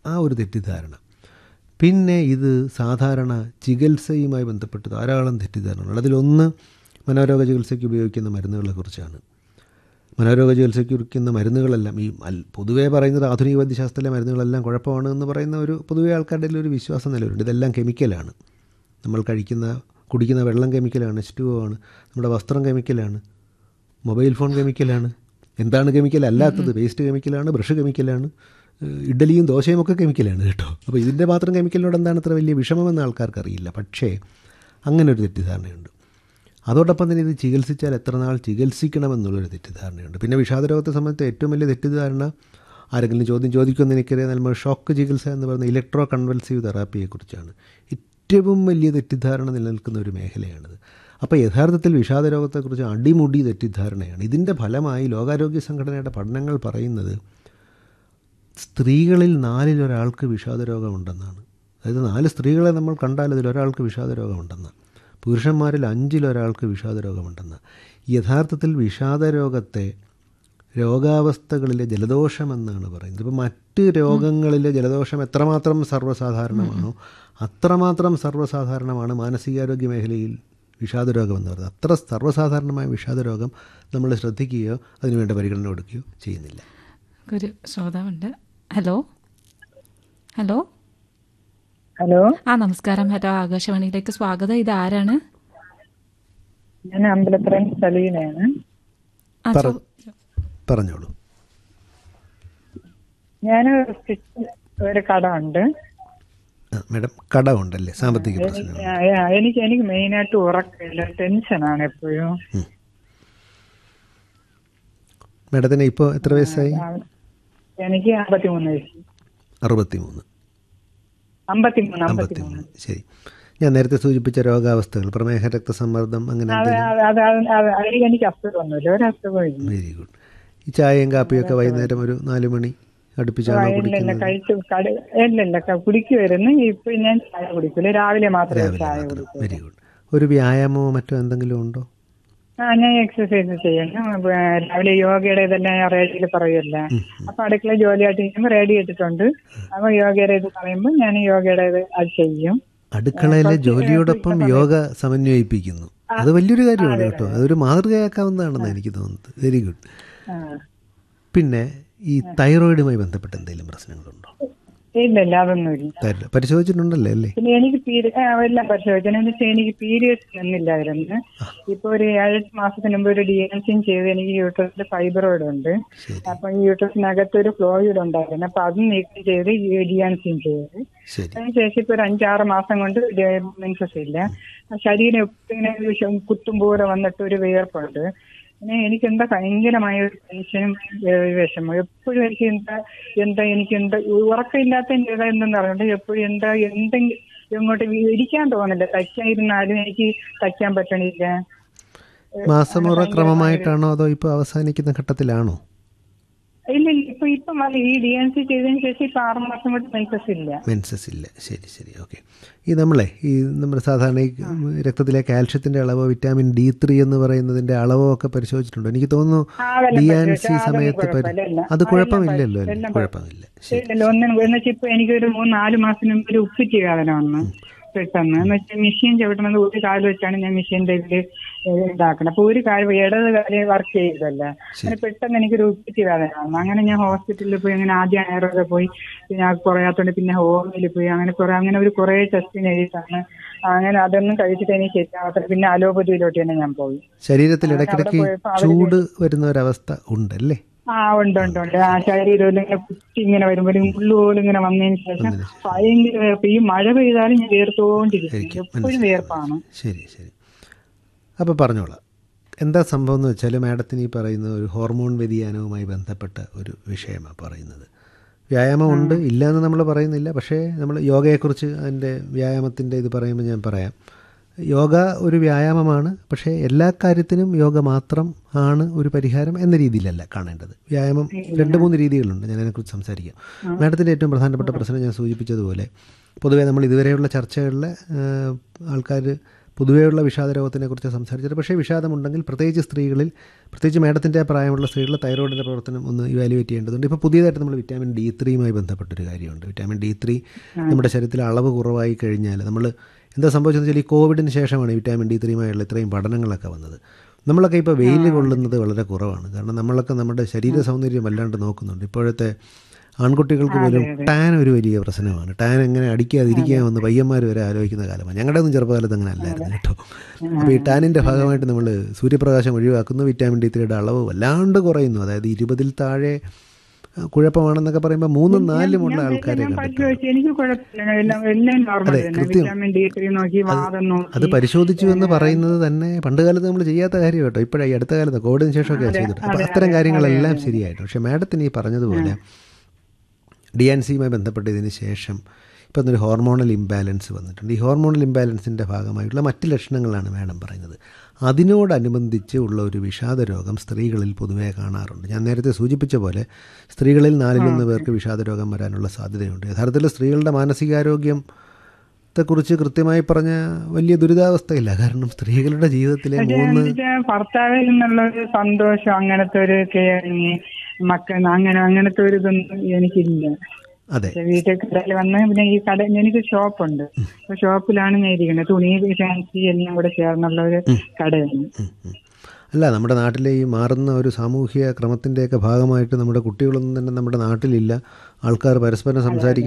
ആ ഒരു തെറ്റിദ്ധാരണ പിന്നെ ഇത് സാധാരണ ചികിത്സയുമായി ബന്ധപ്പെട്ട് ധാരാളം തെറ്റിദ്ധാരണകൾ അതിലൊന്ന് മനോരോഗ ചികിത്സയ്ക്ക് ഉപയോഗിക്കുന്ന മരുന്നുകളെക്കുറിച്ചാണ് മനോരോഗ ചികിത്സയ്ക്ക് കുറിക്കുന്ന മരുന്നുകളെല്ലാം ഈ അൽ പൊതുവേ പറയുന്നത് ആധുനിക വൈദ്യശാസ്ത്രത്തിലെ മരുന്നുകളെല്ലാം കുഴപ്പമാണ് എന്ന് പറയുന്ന ഒരു പൊതുവേ ആൾക്കാരുടെ ഒരു വിശ്വാസം നിലവിലുണ്ട് ഇതെല്ലാം കെമിക്കലാണ് നമ്മൾ കഴിക്കുന്ന കുടിക്കുന്ന വെള്ളം കെമിക്കലാണ് എച്ച് ടു ആണ് നമ്മുടെ വസ്ത്രം കെമിക്കലാണ് മൊബൈൽ ഫോൺ കെമിക്കലാണ് എന്താണ് കെമിക്കൽ അല്ലാത്തത് വേസ്റ്റ് കെമിക്കലാണ് ബ്രഷ് കെമിക്കലാണ് ഏഹ് ഇഡ്ഡലിയും ദോശയും ഒക്കെ കെമിക്കലാണ് കേട്ടോ അപ്പോൾ ഇതിൻ്റെ മാത്രം കെമിക്കലിനോട് എന്താണ് അത്ര വലിയ വിഷമമെന്ന് ആൾക്കാർക്ക് അറിയില്ല പക്ഷേ അങ്ങനെ ഒരു തെറ്റിദ്ധാരണയുണ്ട് അതോടൊപ്പം തന്നെ ഇത് ചികിത്സിച്ചാൽ എത്ര നാൾ ചികിത്സിക്കണമെന്നുള്ളൊരു തെറ്റിദ്ധാരണയുണ്ട് പിന്നെ വിഷാദരോഗത്തെ സംബന്ധിച്ച് ഏറ്റവും വലിയ തെറ്റിദ്ധാരണ ആരെങ്കിലും ചോദ്യം ചോദിക്കുമെന്ന് എനിക്കറിയാം നമ്മൾ ഷോക്ക് ചികിത്സ എന്ന് പറയുന്ന ഇലക്ട്രോ കൺവൽസീവ് തെറാപ്പിയെക്കുറിച്ചാണ് ഏറ്റവും വലിയ തെറ്റിദ്ധാരണ നിലനിൽക്കുന്ന ഒരു മേഖലയാണിത് അപ്പോൾ യഥാർത്ഥത്തിൽ വിഷാദരോഗത്തെക്കുറിച്ച് അടിമുടി തെറ്റിദ്ധാരണയാണ് ഇതിൻ്റെ ഫലമായി ലോകാരോഗ്യ സംഘടനയുടെ പഠനങ്ങൾ പറയുന്നത് സ്ത്രീകളിൽ നാലിലൊരാൾക്ക് വിഷാദരോഗമുണ്ടെന്നാണ് അതായത് നാല് സ്ത്രീകളെ നമ്മൾ കണ്ടാൽ അതിലൊരാൾക്ക് വിഷാദരോഗമുണ്ടെന്ന് പുരുഷന്മാരിൽ അഞ്ചിലൊരാൾക്ക് വിഷാദരോഗമുണ്ടെന്ന് യഥാർത്ഥത്തിൽ വിഷാദരോഗത്തെ രോഗാവസ്ഥകളിലെ ജലദോഷമെന്നാണ് പറയുന്നത് ഇപ്പോൾ മറ്റ് രോഗങ്ങളിലെ ജലദോഷം എത്രമാത്രം സർവ്വസാധാരണമാണോ അത്രമാത്രം സർവ്വസാധാരണമാണ് മാനസികാരോഗ്യ മേഖലയിൽ വിഷാദരോഗം എന്ന് പറയുന്നത് അത്ര സർവ്വസാധാരണമായ വിഷാദരോഗം നമ്മൾ ശ്രദ്ധിക്കുകയോ അതിനുവേണ്ട പരിഗണന കൊടുക്കുകയോ ചെയ്യുന്നില്ല ഒരു ശ്രോതാവുണ്ട് ഹലോ ഹലോ ഹലോ ആ നമസ്കാരം ഹലോ ആകാശവാണിയിലേക്ക് സ്വാഗതം ഇത് ആരാണ് ഞാൻ അമ്പലപ്പുറം സലീനയാണ് ആ, പറ ചോ- പറഞ്ഞോളൂ ഞാൻ ഒരു കട ഉണ്ട് ആ, മാഡം കടമുണ്ടല്ലേ സാമ്പത്തിക എനിക്ക് പ്രശ്നങ്ങൾ ആ, ആ, എനിക്ക് എനിക്ക് മെയിനായിട്ട് ഉറക്കമില്ല ടെൻഷനാണ് എപ്പോഴും മാഡത്തിന് ഇപ്പോൾ എത്ര വയസ്സായി ആ, എനിക്ക് അമ്പത്തിമൂന്ന് വയസ്സ് അറുപത്തി മൂന്ന് അമ്പത്തിമൂന്ന് അമ്പത്തി അമ്പത്തിമൂന്ന് മൂന്ന് ശരി ഞാൻ നേരത്തെ സൂചിപ്പിച്ച രോഗാവസ്ഥകൾ പ്രമേഹ രക്തസമ്മർദ്ദം അങ്ങനെ അത് എന്തെങ്കിലും അത് അത് അത് അതിൽ എനിക്ക് അസുഖമൊന്നുമില്ല ഒരു അസുഖവും ഇല്ല വെരി ഗുഡ് ഈ ചായയും കാപ്പിയൊക്കെ വൈകുന്നേരം ഒരു നാല് മണി അടുപ്പിച്ചാണോ ഇല്ല ഇല്ല കുടിക്കുന്നത് കഴിച്ചു കട ഇല്ല ഇല്ല ക- കുടിക്കുമായിരുന്നു ഇപ്പൊ ഞാൻ ചായ കുടിക്കില്ല രാവിലെ മാത്രമേ രാവിലെ ചായ മാത്രം കുടിക്കൂ വെരി ഗുഡ് ഒരു വ്യായാമമോ മറ്റോ എന്തെങ്കിലും ഉണ്ടോ ആ ഞാൻ എക്സസൈസ് ചെയ്യണം അപ്പൊ, ആ, രാവിലെ യോഗയുടെ ഇതെല്ലാം ഞാൻ റേഡിയോയിൽ പറയുമല്ല അപ്പൊ അടുക്കള ജോലിയായിട്ട് ചെയ്യുമ്പോൾ റേഡിയോ ഇട്ടിട്ടുണ്ട് അപ്പൊ യോഗയുടെ ഇത് പറയുമ്പോൾ ഞാൻ യോഗയുടെ ഇത് അത് ചെയ്യും അടുക്കളയിലെ ജോലിയോടൊപ്പം യോഗ സമന്വയിപ്പിക്കുന്നു അത് വലിയൊരു കാര്യമാണ് കേട്ടോ അതൊരു മാതൃകയാക്കാവുന്നതാണെന്ന് എനിക്ക് തോന്നുന്നത് വെരി ഗുഡ് ആ. പിന്നെ ഈ തൈറോയിഡുമായി ബന്ധപ്പെട്ട് എന്തെങ്കിലും പ്രശ്നങ്ങളുണ്ടോ ഇല്ല ഇല്ല അതൊന്നുമില്ല തൈറോയ്ഡ് പരിശോധിച്ചിട്ടുണ്ടല്ലേ അല്ലേ പിന്നെ എനിക്ക് പീരി ആ, എല്ലാം പരിശോധിച്ചു എന്ന് വെച്ചാൽ എനിക്ക് പീരിയഡ്സ് നിന്നില്ലായിരുന്നു ഇപ്പൊ ഒരു ഏഴ് മാസത്തിന് മുമ്പ് ഒരു ഡി എൻ സിയും ചെയ്ത് എനിക്ക് യൂട്രസിൽ ഫൈബ്രോയിഡ് ഉണ്ട് ശരി അപ്പൊ ഈ യൂട്രസിനകത്ത് ഒരു ഫ്ലോയിഡ് ഉണ്ടായിരുന്നു അപ്പൊ അതും നീക്കം ചെയ്ത് ഈ ഡി എൻ സിയും ചെയ്ത് ശരി അതിനുശേഷം ഇപ്പൊ ഒരു അഞ്ചാറ് മാസം കൊണ്ട് മെൻസസ് ഇല്ല ശരീരം എപ്പോഴും ഇങ്ങനെ ഒരു ശ- കുത്തും പോലെ വന്നിട്ട് ഒരു വിയർപ്പുണ്ട് പിന്നെ എനിക്ക് എന്താ ഭയങ്കരമായ ഒരു ടെൻഷനും ഏഹ്, വിഷമം എപ്പോഴും എനിക്ക് എന്താ എന്താ എനിക്ക് എന്താ ഉറക്കമില്ലാത്ത എന്താ എന്തെന്ന് അറിയണ്ട എപ്പോഴും എന്താ എന്തെങ്കിലും ഇങ്ങോട്ട് വി- ഇരിക്കാൻ തോന്നില്ല തയ്ക്കാതിരുന്നാലും എനിക്ക് തയ്ക്കാൻ പറ്റണില്ല മാസമുറ ക്രമമായിട്ടാണോ അതോ ഇപ്പോൾ അവസാനിക്കുന്ന ഘട്ടത്തിലാണോ ഇല്ല ഇല്ല ഇപ്പൊ ഇപ്പം അത് ഈ ഡി എൻ സി ചെയ്തതിന് ശേഷം ഇപ്പൊ ആറ് മാസം കൊണ്ട് മെൻസസ് ഇല്ല മെൻസസ് ഇല്ല ശരി ശരി ഓക്കെ ഈ നമ്മളെ ഈ നമ്മുടെ സാധാരണ ഈ രക്തത്തിലെ കാൽഷ്യത്തിൻ്റെ അളവോ വിറ്റാമിൻ ഡി ത്രീ എന്ന് പറയുന്നതിൻ്റെ അളവോ ഒക്കെ പരിശോധിച്ചിട്ടുണ്ടോ എനിക്ക് തോന്നുന്നു ആ, അതെല്ലാം ഡി ആൻ പരിശോധിച്ചു. സി അതൊന്നും സമയത്ത് പരി- കുഴപ്പമില്ല, എല്ലാം. അത് ആ, കുഴപ്പമില്ലല്ലോ എല്ലാം അല്ലേ എല്ലാം കുഴപ്പമില്ല ശരി ഇല്ലല്ലോ ഒന്നും എന്നുവെച്ചാൽ ഇപ്പൊ എനിക്കൊരു മൂന്ന് നാല് മാസത്തിന് മുമ്പ് ഒരു ഉപ്പിറ്റ് വേദന വന്നു പെട്ടെന്ന് എന്ന് വെച്ചാൽ മെഷീൻ ചവിട്ടണത് ഒരു കാല് വെച്ചാണ് ഞാൻ മെഷീൻ്റെ ഇതില് ഇതാക്കണം അപ്പൊ ഒരു കാല് ഇടത് കാല് വർക്ക് ചെയ്തല്ല അങ്ങനെ പെട്ടെന്ന് എനിക്കൊരു ഉപ്പിറ്റ് വേദന വന്നു അങ്ങനെ ഞാൻ ഹോസ്പിറ്റലിൽ പോയി അങ്ങനെ ആദ്യം ആയുർവേദ പോയി പിന്നെ അത് കുറയാത്തോണ്ട് പിന്നെ ഹോമിയിൽ പോയി അങ്ങനെ കുറെ അങ്ങനെ ഒരു കുറെ ടെസ്റ്റിന് എഴുതിയിട്ടാണ് അങ്ങനെ അതൊന്നും കഴിച്ചിട്ട് എനിക്ക് ശരിയാവാത്ത പിന്നെ അലോപ്പതിയിലോട്ട് തന്നെ ഞാൻ പോയി ശരീരത്തിൽ ഇടയ്ക്കിടയ്ക്ക് പോയപ്പോ അവര് ചൂട് വരുന്ന ഒരവസ്ഥ ഉണ്ടല്ലേ ആ ഉണ്ട് ഉണ്ട് ഉണ്ട് ആ ശരീരം ഇങ്ങനെ കുത്തി ഇങ്ങനെ വരുമ്പോൾ മുള്ളു പോലും ഇങ്ങനെ വന്നതിന് ശേഷം ഭയങ്കര വേർപ്പ് ഈ മഴ പെയ്താലും ഞാൻ വേർത്തോണ്ടിരിക്കും എപ്പോഴും വേർപ്പാണ് ശരി ശരി അപ്പോൾ പറഞ്ഞോളാം എന്താ സംഭവം എന്ന് വെച്ചാൽ മാഡത്തിന് ഈ പറയുന്ന ഒരു ഹോർമോൺ വ്യതിയാനവുമായി ബന്ധപ്പെട്ട ഒരു വിഷയമാണ് പറയുന്നത് വ്യായാമം ഉണ്ട് ഇല്ല എന്ന് നമ്മൾ പറയുന്നില്ല പക്ഷേ നമ്മൾ യോഗയെക്കുറിച്ച് അതിൻ്റെ വ്യായാമത്തിൻ്റെ ഇത് പറയുമ്പോൾ ഞാൻ പറയാം യോഗ ഒരു വ്യായാമമാണ് പക്ഷേ എല്ലാ കാര്യത്തിനും യോഗ മാത്രം ആണ് ഒരു പരിഹാരം എന്ന രീതിയിലല്ല കാണേണ്ടത് വ്യായാമം രണ്ട് മൂന്ന് രീതികളുണ്ട് ഞാൻ അതിനെക്കുറിച്ച് സംസാരിക്കാം മാഡത്തിൻ്റെ ഏറ്റവും പ്രധാനപ്പെട്ട പ്രശ്നം ഞാൻ സൂചിപ്പിച്ചതുപോലെ പൊതുവേ നമ്മൾ ഇതുവരെയുള്ള ചർച്ചകളിൽ ആൾക്കാർ പൊതുവെയുള്ള വിഷാദ രോഗത്തിനെക്കുറിച്ച് സംസാരിച്ചത് പക്ഷേ വിഷാദമുണ്ടെങ്കിൽ പ്രത്യേകിച്ച് സ്ത്രീകളിൽ പ്രത്യേകിച്ച് മേഡത്തിൻ്റെ പ്രായമുള്ള സ്ത്രീകൾ തൈറോയിഡിൻ്റെ പ്രവർത്തനം ഒന്ന് ഇവാലുവേറ്റ് ചെയ്യേണ്ടതുണ്ട് ഇപ്പോൾ പുതിയതായിട്ട് നമ്മൾ വിറ്റാമിൻ ഡി ത്രീയുമായി ബന്ധപ്പെട്ടൊരു കാര്യമുണ്ട് വിറ്റാമിൻ ഡി ത്രീ നമ്മുടെ ശരീരത്തിൽ അളവ് കുറവായി കഴിഞ്ഞാൽ നമ്മൾ എന്താ സംഭവിച്ചതെന്ന് വെച്ചാൽ ഈ കോവിഡിന് ശേഷമാണ് ഈ വിറ്റാമിൻ ഡി ത്രീയുമായുള്ള ഇത്രയും പഠനങ്ങളൊക്കെ വന്നത് നമ്മളൊക്കെ ഇപ്പോൾ വെയിൽ കൊള്ളുന്നത് വളരെ കുറവാണ് കാരണം നമ്മളൊക്കെ നമ്മുടെ ശരീര സൗന്ദര്യം വല്ലാണ്ട് നോക്കുന്നുണ്ട് ഇപ്പോഴത്തെ ആൺകുട്ടികൾക്ക് പോലും ടാൻ ഒരു വലിയ പ്രശ്നമാണ് ടാൻ എങ്ങനെ അടിക്കാതിരിക്കാമെന്ന് പയ്യന്മാർ വരെ ആലോചിക്കുന്ന കാലമാണ് ഞങ്ങളുടെ ഒന്നും ചെറുപ്പകാലത്ത് അങ്ങനെ അല്ലായിരുന്നു കേട്ടോ അപ്പോൾ ഈ ടാനിൻ്റെ ഭാഗമായിട്ട് നമ്മൾ സൂര്യപ്രകാശം ഒഴിവാക്കുന്നു വിറ്റാമിൻ ഡി ത്രീയുടെ അളവ് വല്ലാണ്ട് കുറയുന്നു അതായത് ഇരുപതിൽ താഴെ ആ, കുഴപ്പമാണെന്നൊക്കെ പറയുമ്പോൾ മൂന്നും നാലും ഉള്ള ആൾക്കാരെ ഞാൻ കണ്ടിട്ടുണ്ട് പരിശോധിച്ചു എനിക്ക് കുഴപ്പമില്ല എല്ലാം എല്ലാം നോർമൽ അതെ, തന്നെ കൃത്യം. വിറ്റാമിൻ ഡി ത്രീ നോക്കി വാദം നോക്കി അത് പരിശോധിച്ചു എന്ന് പറയുന്നത് തന്നെ പണ്ട് കാലത്ത് നമ്മൾ ചെയ്യാത്ത കാര്യം കേട്ടോ ഇപ്പോഴാണ് ഈ അടുത്ത കാലത്ത് കോവിഡിന് ശേഷമൊക്കെ ചെയ്തിട്ട് അപ്പോൾ അത്തരം കാര്യങ്ങളെല്ലാം ശരിയായിട്ട് പക്ഷേ മാഡത്തിന് ഈ പറഞ്ഞതുപോലെ ഡി എൻ സിയുമായി ബന്ധപ്പെട്ടതിന് ശേഷം ഇപ്പം എന്നൊരു ഹോർമോണൽ ഇംബാലൻസ് വന്നിട്ടുണ്ട് ഈ ഹോർമോണൽ ഇംബാലൻസിൻ്റെ ഭാഗമായിട്ടുള്ള മറ്റ് ലക്ഷണങ്ങളാണ് മാഡം പറയുന്നത് അതിനോടനുബന്ധിച്ച് ഉള്ള ഒരു വിഷാദ രോഗം സ്ത്രീകളിൽ പൊതുവേ കാണാറുണ്ട് ഞാൻ നേരത്തെ സൂചിപ്പിച്ച പോലെ സ്ത്രീകളിൽ നാലിലൊന്ന് പേർക്ക് വിഷാദ രോഗം വരാനുള്ള സാധ്യതയുണ്ട് യഥാർത്ഥത്തിൽ സ്ത്രീകളുടെ മാനസികാരോഗ്യം ത്തെക്കുറിച്ച് കൃത്യമായി പറഞ്ഞ വലിയ ദുരിതാവസ്ഥയില്ല കാരണം സ്ത്രീകളുടെ ജീവിതത്തിലെ മൂന്ന് എന്നുവെച്ചാൽ ഭർത്താവിൽ നിന്നുള്ള ഒരു സന്തോഷം അങ്ങനത്തെ ഒരു കെയറിങ് മക്കൾ അങ്ങനെ അങ്ങനത്തെ ഒരു ഇതൊന്നും എനിക്കില്ല അതെ പക്ഷെ വീട്ടിൽ കടയിൽ വന്ന് പിന്നെ ഈ കട എനിക്ക് ഷോപ്പുണ്ട് അപ്പൊ ഷോപ്പിലാണ് ഞാൻ ഇരിക്കുന്നത് തുണി ഫാൻസി എല്ലാം കൂടെ ചേർന്നുള്ള ഒരു കടയാണ് ഉം, ഉം. അല്ല നമ്മുടെ നാട്ടിലെ ഈ മാറുന്ന ഒരു സാമൂഹിക ക്രമത്തിൻ്റെയൊക്കെ ഭാഗമായിട്ട് നമ്മുടെ കുട്ടികളൊന്നും തന്നെ നമ്മുടെ നാട്ടിലില്ല ആൾക്കാർ പരസ്പരം സംസാരിക്കുന്ന